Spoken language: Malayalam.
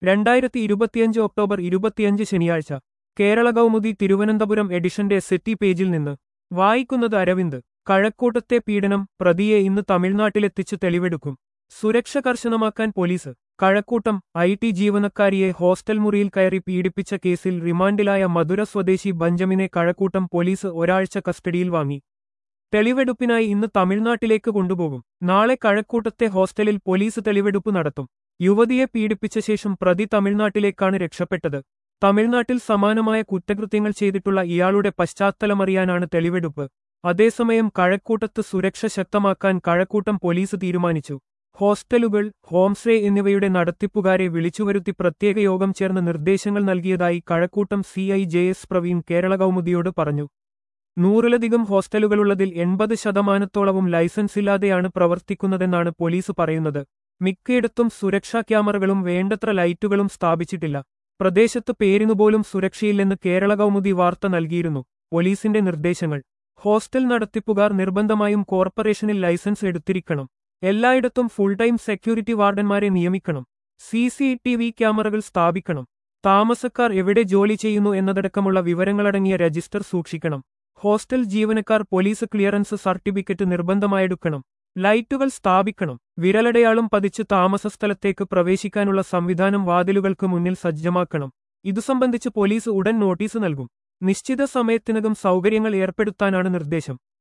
രണ്ടായിരത്തി ഇരുപത്തിയഞ്ച് ഒക്ടോബർ ഇരുപത്തിയഞ്ച് ശനിയാഴ്ച കേരള കൗമുദി തിരുവനന്തപുരം എഡിഷന്റെ സെറ്റി പേജിൽ നിന്ന് വായിക്കുന്നത് അരവിന്ദ് കഴക്കൂട്ടത്തെ പീഡനം പ്രതിയെ ഇന്ന് തമിഴ്നാട്ടിലെത്തിച്ച് തെളിവെടുക്കും സുരക്ഷ കർശനമാക്കാൻ പോലീസ് കഴക്കൂട്ടം ഐ ടി ജീവനക്കാരിയെ ഹോസ്റ്റൽ മുറിയിൽ കയറി പീഡിപ്പിച്ച കേസിൽ റിമാൻഡിലായ മധുര സ്വദേശി ബഞ്ചമിനെ കഴക്കൂട്ടം പോലീസ് ഒരാഴ്ച കസ്റ്റഡിയിൽ വാങ്ങി തെളിവെടുപ്പിനായി ഇന്ന് തമിഴ്നാട്ടിലേക്ക് കൊണ്ടുപോകും നാളെ കഴക്കൂട്ടത്തെ ഹോസ്റ്റലിൽ പോലീസ് തെളിവെടുപ്പ് നടത്തും യുവതിയെ പീഡിപ്പിച്ച ശേഷം പ്രതി തമിഴ്നാട്ടിലേക്കാണ് രക്ഷപ്പെട്ടത് തമിഴ്നാട്ടിൽ സമാനമായ കുറ്റകൃത്യങ്ങൾ ചെയ്തിട്ടുള്ള ഇയാളുടെ പശ്ചാത്തലമറിയാനാണ് തെളിവെടുപ്പ് അതേസമയം കഴക്കൂട്ടത്ത് സുരക്ഷ ശക്തമാക്കാൻ കഴക്കൂട്ടം പോലീസ് തീരുമാനിച്ചു ഹോസ്റ്റലുകൾ ഹോംസ്റ്റേ എന്നിവയുടെ നടത്തിപ്പുകാരെ വിളിച്ചുവരുത്തി പ്രത്യേക യോഗം ചേർന്ന് നിർദ്ദേശങ്ങൾ നൽകിയതായി Kazhakoottam C I J S Praveen Kerala കൗമുദിയോട് പറഞ്ഞു നൂറിലധികം ഹോസ്റ്റലുകളുള്ളതിൽ എൺപത് ശതമാനത്തോളവും ലൈസൻസില്ലാതെയാണ് പ്രവർത്തിക്കുന്നതെന്നാണ് പോലീസ് പറയുന്നത് മിക്കയിടത്തും സുരക്ഷാ ക്യാമറകളും വേണ്ടത്ര ലൈറ്റുകളും സ്ഥാപിച്ചിട്ടില്ല പ്രദേശത്ത് പേരിനുപോലും സുരക്ഷയില്ലെന്ന് കേരള കൗമുദി വാർത്ത നൽകിയിരുന്നു പോലീസിന്റെ നിർദ്ദേശങ്ങൾ ഹോസ്റ്റൽ നടത്തിപ്പുകാർ നിർബന്ധമായും കോർപ്പറേഷനിൽ ലൈസൻസ് എടുത്തിരിക്കണം എല്ലായിടത്തും ഫുൾ ടൈം സെക്യൂരിറ്റി വാർഡന്മാരെ നിയമിക്കണം സി സി ടി വി ക്യാമറകൾ സ്ഥാപിക്കണം താമസക്കാർ എവിടെ ജോലി ചെയ്യുന്നു എന്നതടക്കമുള്ള വിവരങ്ങളടങ്ങിയ രജിസ്റ്റർ സൂക്ഷിക്കണം ഹോസ്റ്റൽ ജീവനക്കാർ പോലീസ് ക്ലിയറൻസ് സർട്ടിഫിക്കറ്റ് നിർബന്ധമായെടുക്കണം ലൈറ്റുകൾ സ്ഥാപിക്കണം വിരലടയാളം പതിച്ച് താമസസ്ഥലത്തേക്ക് പ്രവേശിക്കാനുള്ള സംവിധാനം വാതിലുകൾക്ക് മുന്നിൽ സജ്ജമാക്കണം ഇതു സംബന്ധിച്ച് പോലീസ് ഉടൻ നോട്ടീസ് നൽകും നിശ്ചിത സമയത്തിനകം സൗകര്യങ്ങൾ ഏർപ്പെടുത്താനാണ് നിർദ്ദേശം